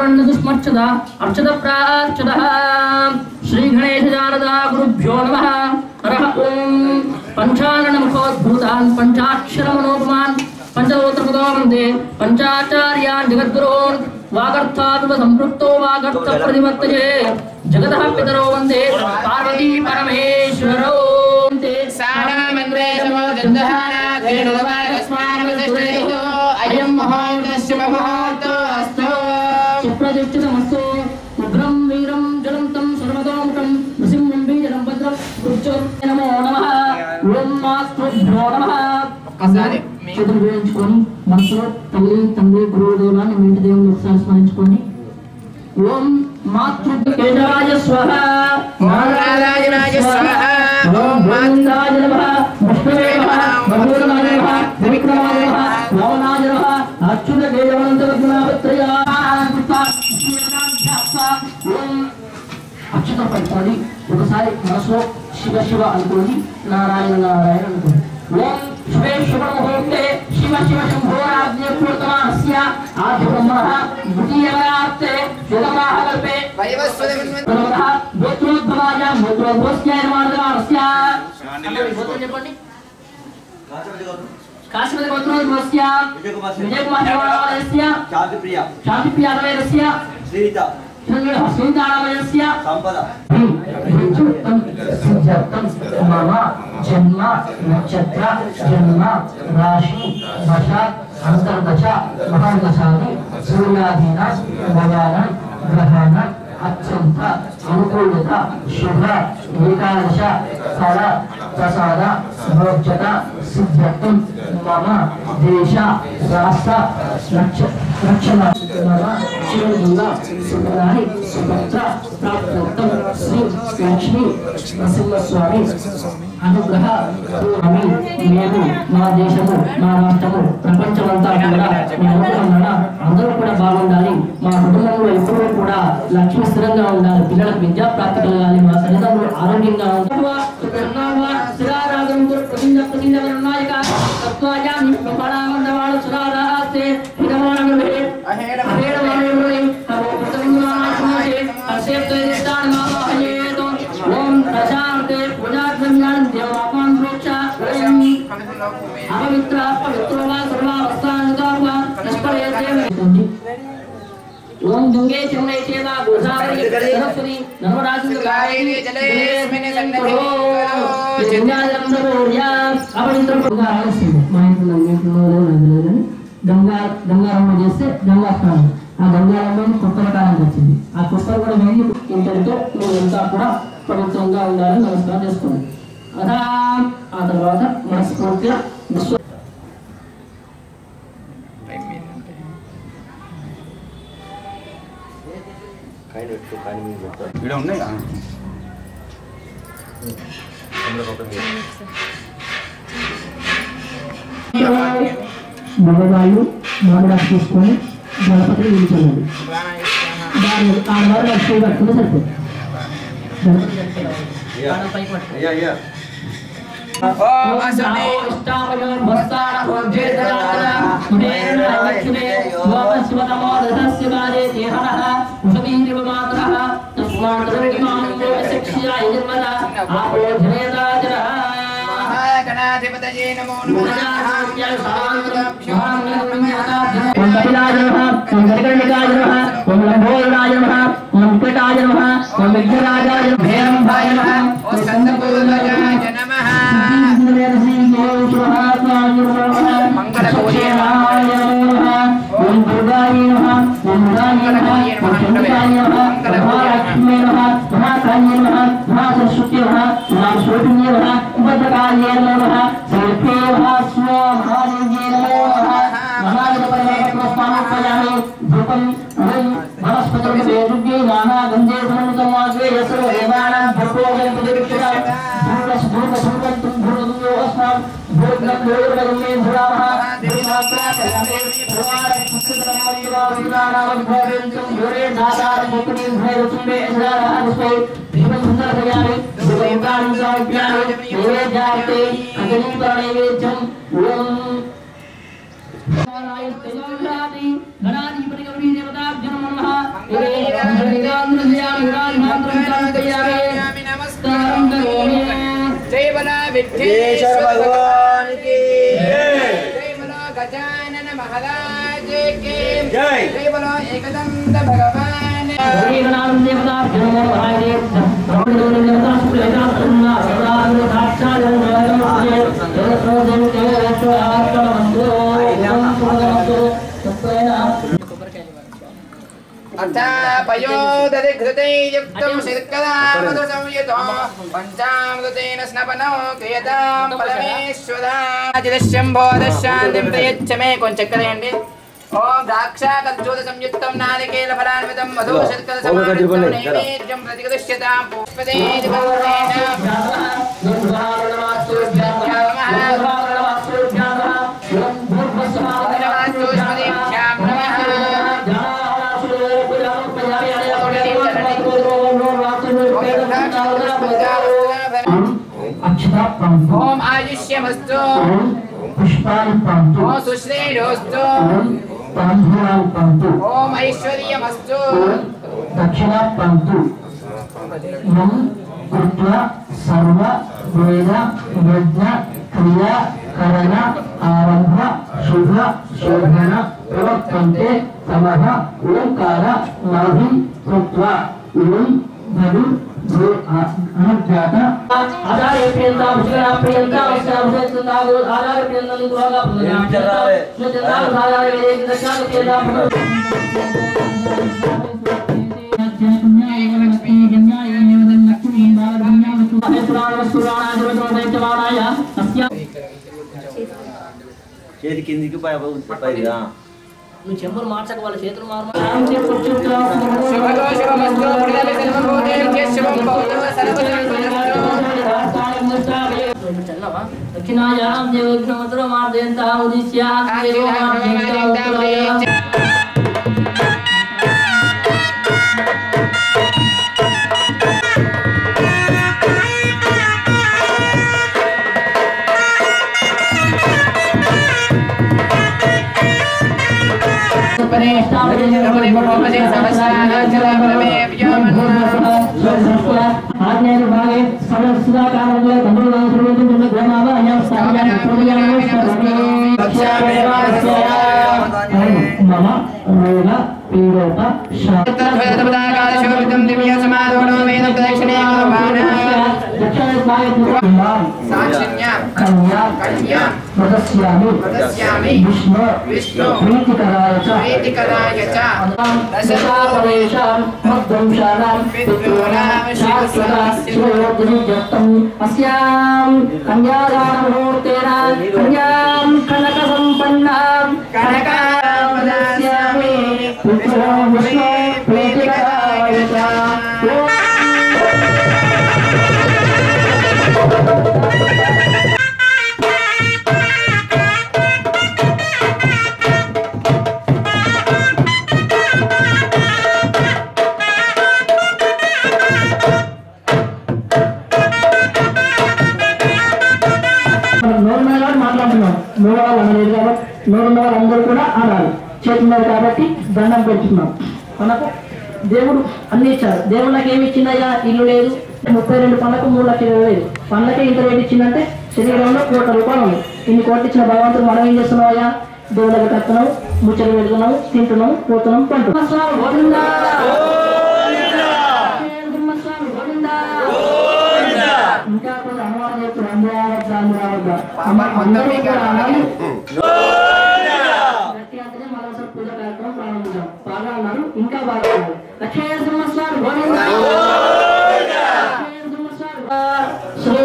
ఆవరణ దుష్మర్చద అర్చద ప్రార్చద శ్రీ గణేశ జానదా గురుభ్యో నమ హరః ఓం పంచానన ముఖోద్భూతాన్ పంచాక్షర మనోపమాన్ పంచగోత్రపదో వందే పంచాచార్యాన్ జగద్గురోన్ వాగర్థాత్మ సంపృక్తో వాగర్థ ప్రతిమత్తయే జగతః పితరో వందే పార్వతీ పరమేశ్వరో వందే అయం మహోదస్య మహోతో అస్తు సుప్రతిష్ఠితమస్తు ఉగ్రం వీరం జ్వలంతం సర్వతోముఖం నృసింహం బీజలం భద్రం మృత్యు నమో నమః ఓం మాస్తృభ్యో నమః ఒక్కసారి మీ- చేతులు వేయించుకొని మనసులో తల్లి తండ్రి గురువు దేవులాన్ని మీ ఇంటి దేవుని ఒకసారి స్మరించుకొని ఓం మాతృకేశవాయ స్వహ నారాయణాయ స్వహ. ఓం గోవిందాయ నమః విష్ణువే నమః మధురాయ నమః త్రివిక్రమాయ నమః రావణాయ నమః అచ్యుత కేశవంత గుణాపత్రయా ఓం అక్షతం పట్టుకోండి ఒకసారి మనసులో శివ శివ అనుకోండి నారాయణ నారాయణ అనుకోండి ఓం శివే శుభ ముహూర్తే శివ శివ శంభోరాజ్ఞ పూర్తమానస్య ఆది బ్రహ్మణ ద్వితీయవరాత్తే శుభమాహ కల్పే భగవతః గోత్రోద్భవాయ గోత్రోద్భవస్య నిర్మాణమానస్య అందరూ గోత్రం చెప్పండి కాశ్మీర గోత్రోద్భవస్య విజయకుమార్ దేవాలయస్య శాంతిప్రియ శాంతిప్రియాలయస్య శ్రీత శ్రీతారాలయస్య సంపద సిద్ధార్థం మమ జన్మ నక్షత్ర జన్మ రాశి దశ అంతర్దశ మహాదశాది సూర్యాధీన భయాన గ్రహణ అత్యంత అనుకూలత శుభ ఏకాదశ ఫల ప్రసాద భోజ్యత సిద్ధార్థం మమ దేశ రాష్ట్ర రక్ష రక్షణ మమ చిరంజీవ సుఖాని సుభద్ర ప్రాప్తం శ్రీ లక్ష్మీ నరసింహస్వామి అనుగ్రహ స్వామి మేము మా దేశము మా రాష్ట్రము ప్రపంచమంతా కూడా మీ అనుగ్రహం వలన అందరూ కూడా బాగుండాలి మా కుటుంబంలో ఎప్పుడూ కూడా లక్ష్మి స్థిరంగా ఉండాలి పిల్లలకు విద్యా ప్రాప్తి కలగాలి మా తల్లిదండ్రులు ఆరోగ్యంగా ఓం ప్రశాంతే పూజాధ్వర్యాన్ని దేవాపాన్ ప్రోక్ష అపవిత్ర పవిత్రోవా సర్వావస్థానుగా నిష్పయతే ఓం గంగే చెన్నై చేవ గోదావరి సరస్వతి నర్మదాసింధు కావేరి జలేస్మిన్ సన్నిధిలో జంగాజలం ప్రబోధ్య అపవిత్ర గంగా ఆలస్యం మా ఇంట్లో మీ ఇంట్లో లేదు కానీ గంగా గంగారమ్మ చేస్తే గంగా స్నానం ఆ గంగారమ్మ కొత్తల కాలం వచ్చింది ఆ కొత్తలు కూడా వెళ్ళి ఇంతటితో మీరంతా కూడా పవిత్రంగా ఉండాలని నమస్కారం చేసుకోండి అదా ఆ తర్వాత మనస్ఫూర్తిగా విశ్వ ఇక్కడ ఉన్నాయి మగవాళ్ళు మామిడాకు తీసుకొని గణపతిని నిలిచండి దాని ఆడవారు లక్ష్మీ పట్టుకుని సరిపోతుంది గణపతి కట్టుకోవాలి. ఆడ పైకి పట్టుకోవాలి. అయ్యా అయ్యా ఓం అసనే మహాగణాధిపతయే నమో నమః ఓ స్కందపూర్వజాయ నమః ఓం नमस्कारं करोमि जय बला विघ्नेश्वर भगवान की जय बलो गजानन महाराज की जय। जय बलो एकदंत भगवान अथा पयोदधि घृते युक्तं शर्करा मधुसंयुतो पञ्चामृतेन स्नपनो क्रियतां परमेश्वराजिदशम्भो दशान्तिं प्रयच्छ मे కొంచెం చక్కరేయండి ఓం ద్రాక్షా కజ్జోద సంయుక్తం నారికేల ఫలాన్వితం మధు శర్కర సమాయుక్తం నైవేద్యం ప్రతిగదిశ్యతాం పుష్పదే ఓం ఆయుష్యమస్తు ఓం సుశ్రేయోస్తు ఓం ఐశ్వర్యమస్తు దక్షిణ పంతు యం కృత్వ సర్వ వేద యజ్ఞ క్రియ కరణ ఆరంభ శుభ శోభన ప్రవర్తంతే తమః ఓంకార నాభి కృత్వ ఓం భరు భూ అనుజ్ఞాత ఆచార్య ప్రియంత భుజగణ ప్రియంత అవసరం ఆచార్య ప్రియంత నిగ్రహంగా పొందగా ఆచార్య వేదిక దక్షిణ ప్రియంత చేతి కిందికి పై పైగా నువ్వు చెంబులు మార్చక వాళ్ళ చేతులు శుభదో శుభమస్తు పుణ్యమే సర్వభూతేభ్యः శుభం భవతు సర్వజనమస్తు దక్షిణాయాం దేవగ్నమతుల మార్దయంత ఉదిశ్య ఆజ్ఞాన భాగే సదస్సుదాకారంలో తమిళ సర్వజన గ్రామాలయ మమ మూల పీడోట శోభితం దివ్య సమారోహణం వేద ప్రదక్షిణే సాక్షిణ్య కన్యా కన్యా ప్రదస్యామి ప్రదస్యామి విష్ణు విష్ణు ప్రీతికరాయ చ ప్రీతికరాయ చ దశాపరేషాం మద్వంశానాం పితॄణాం శాశ్వత శివయోగ్యజప్తం అస్యాం కన్యాదానముహూర్తేన కన్యాం కనక సంపన్నాం కనకాపదాస్యామి పుత్రో విష్ణు ప్రీతికరాయ చ మనం నోరున్న వాళ్ళు మాట్లాడుతున్నాం నోరు వాళ్ళు అనలేదు కాబట్టి నోరున్న వాళ్ళందరూ కూడా ఆడాలి చేతున్నారు కాబట్టి దండం పెట్టుకున్నాం మనకు దేవుడు అన్ని ఇచ్చాడు దేవుడు నాకు ఏమి ఇచ్చిందయ్యా ఇల్లు లేదు ముప్పై రెండు పనులకు మూడు లక్షలు ఇరవై వేలు పనులకే ఇంత రేటు ఇచ్చిందంటే శరీరంలో కోట్ల రూపాయలు ఉంది ఇన్ని కోట్లు ఇచ్చిన భగవంతుడు మనం ఏం చేస్తున్నాం అయ్యా దేవుళ్ళకి కడుతున్నాం ముచ్చలు పెడుతున్నాం తింటున్నాం పోతున్నాం పంటున్నాం స్వామి గోవిందా. స్వామి గోవిందా. ఇంకా కొన్ని అనుమానం చెప్తున్నారు అందరూ రావద్దా అందరూ కూడా అనాలి గట్టి అంటేనే మనం అసలు పూజ కార్యక్రమం ప్రారంభించాం బాగా అన్నారు ఇంకా బాగా అన్నారు లక్ష్మీ సింహస్వామి గోవింద లక్ష్మీ సింహస్వామి శ్రీ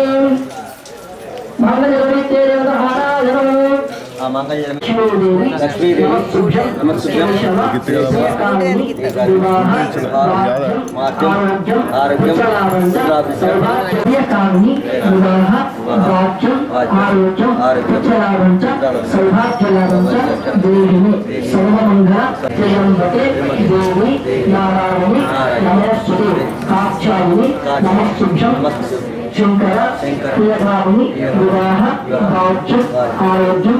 మంగళ హారాజనం ఆ మంగళ లక్ష్మీదేవి లక్ష్మీదేవి నమస్తుభ్యం నమస్తుభ్యం శ్రీకాళి వివాహ మార్గం, ఆరోగ్యం ఆరోగ్యం, ఉచ్చలాభంచ ఉచ్చలాభంచ, సౌభాగ్యకామిని వివాహ వాక్యం ఆరోగ్యం ఉచ్చలాభంచ సౌభాగ్యలాభంచ దేవిని సర్వమంగళ త్రియంబకే దేవి నారాయణి నమోస్తుతే కాక్షాయిని నమస్తుభ్యం శంకర ప్రియభావిని వివాహ భాగ్యం ఆరోగ్యం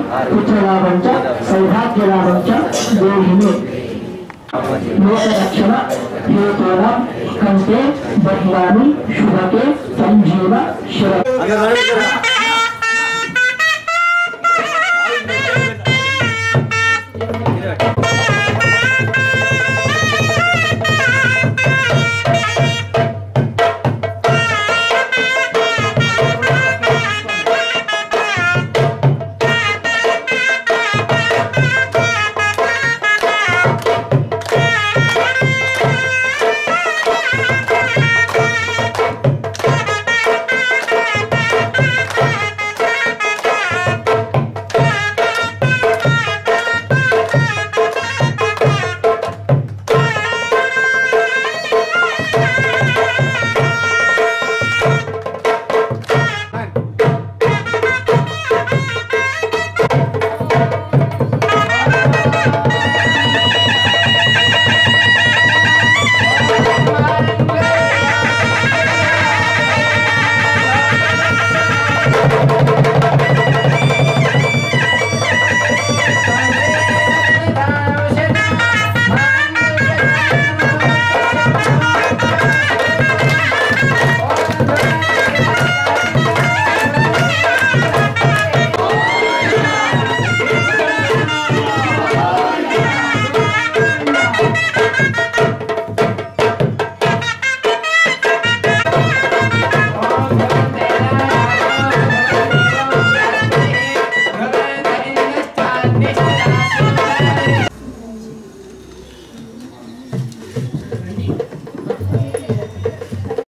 పుత్రలాభంచ సౌభాగ్యలాభంచ దేహిని లోకరక్షణ హేతుల కంటే బహ్యాని శుభకే సంజీవ శివ అందరూ